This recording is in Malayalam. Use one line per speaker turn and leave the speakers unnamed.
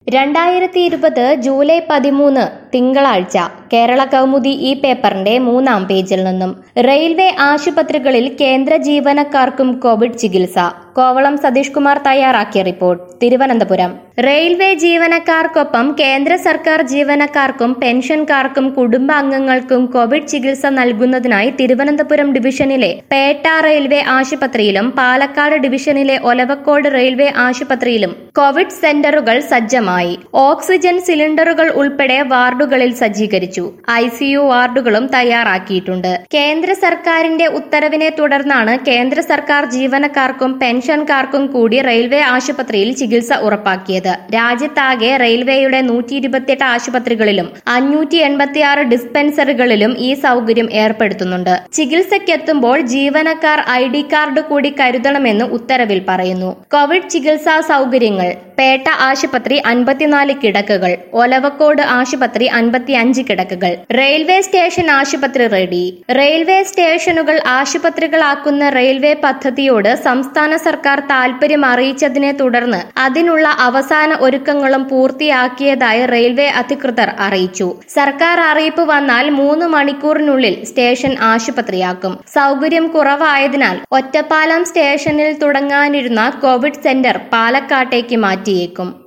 രണ്ടായിരത്തി ഇരുപത് ജൂലൈ പതിമൂന്ന് തിങ്കളാഴ്ച കേരള കൗമുദി ഈ പേപ്പറിന്റെ മൂന്നാം പേജിൽ നിന്നും റെയിൽവേ ആശുപത്രികളിൽ കേന്ദ്ര ജീവനക്കാർക്കും കോവിഡ് ചികിത്സ കോവളം സതീഷ് കുമാർ തയ്യാറാക്കിയ റിപ്പോർട്ട് തിരുവനന്തപുരം റെയിൽവേ ജീവനക്കാർക്കൊപ്പം കേന്ദ്ര സർക്കാർ ജീവനക്കാർക്കും പെൻഷൻകാർക്കും കുടുംബാംഗങ്ങൾക്കും കോവിഡ് ചികിത്സ നൽകുന്നതിനായി തിരുവനന്തപുരം ഡിവിഷനിലെ പേട്ട റെയിൽവേ ആശുപത്രിയിലും പാലക്കാട് ഡിവിഷനിലെ ഒലവക്കോട് റെയിൽവേ ആശുപത്രിയിലും കോവിഡ് സെന്ററുകൾ സജ്ജമായി ഓക്സിജൻ സിലിണ്ടറുകൾ ഉൾപ്പെടെ വാർഡുകളിൽ സജ്ജീകരിച്ചു ഐസിയു വാർഡുകളും തയ്യാറാക്കിയിട്ടുണ്ട് കേന്ദ്ര സർക്കാരിന്റെ ഉത്തരവിനെ തുടർന്നാണ് കേന്ദ്ര സർക്കാർ ജീവനക്കാർക്കും പെൻഷൻകാർക്കും കൂടി റെയിൽവേ ആശുപത്രിയിൽ ചികിത്സ ഉറപ്പാക്കിയത് രാജ്യത്താകെ റെയിൽവേയുടെ നൂറ്റി ഇരുപത്തിയെട്ട് ആശുപത്രികളിലും അഞ്ഞൂറ്റി എൺപത്തിയാറ് ഡിസ്പെൻസറികളിലും ഈ സൗകര്യം ഏർപ്പെടുത്തുന്നുണ്ട് ചികിത്സയ്ക്കെത്തുമ്പോൾ ജീവനക്കാർ ഐ ഡി കാർഡ് കൂടി കരുതണമെന്ന് ഉത്തരവിൽ പറയുന്നു കോവിഡ് ചികിത്സാ സൗകര്യങ്ങൾ പേട്ട ആശുപത്രി അൻപത്തിനാല് കിടക്കുകൾ ഒലവക്കോട് ആശുപത്രി അൻപത്തിയഞ്ച് കിടക്കുകൾ റെയിൽവേ സ്റ്റേഷൻ ആശുപത്രി റെഡി റെയിൽവേ സ്റ്റേഷനുകൾ ആശുപത്രികളാക്കുന്ന റെയിൽവേ പദ്ധതിയോട് സംസ്ഥാന സർക്കാർ താൽപര്യം അറിയിച്ചതിനെ തുടർന്ന് അതിനുള്ള അവസാന ഒരുക്കങ്ങളും പൂർത്തിയാക്കിയതായി റെയിൽവേ അധികൃതർ അറിയിച്ചു സർക്കാർ അറിയിപ്പ് വന്നാൽ മൂന്ന് മണിക്കൂറിനുള്ളിൽ സ്റ്റേഷൻ ആശുപത്രിയാക്കും സൗകര്യം കുറവായതിനാൽ ഒറ്റപ്പാലം സ്റ്റേഷനിൽ തുടങ്ങാനിരുന്ന കോവിഡ് സെന്റർ പാലക്കാട്ടേക്ക് മാറ്റിയേക്കും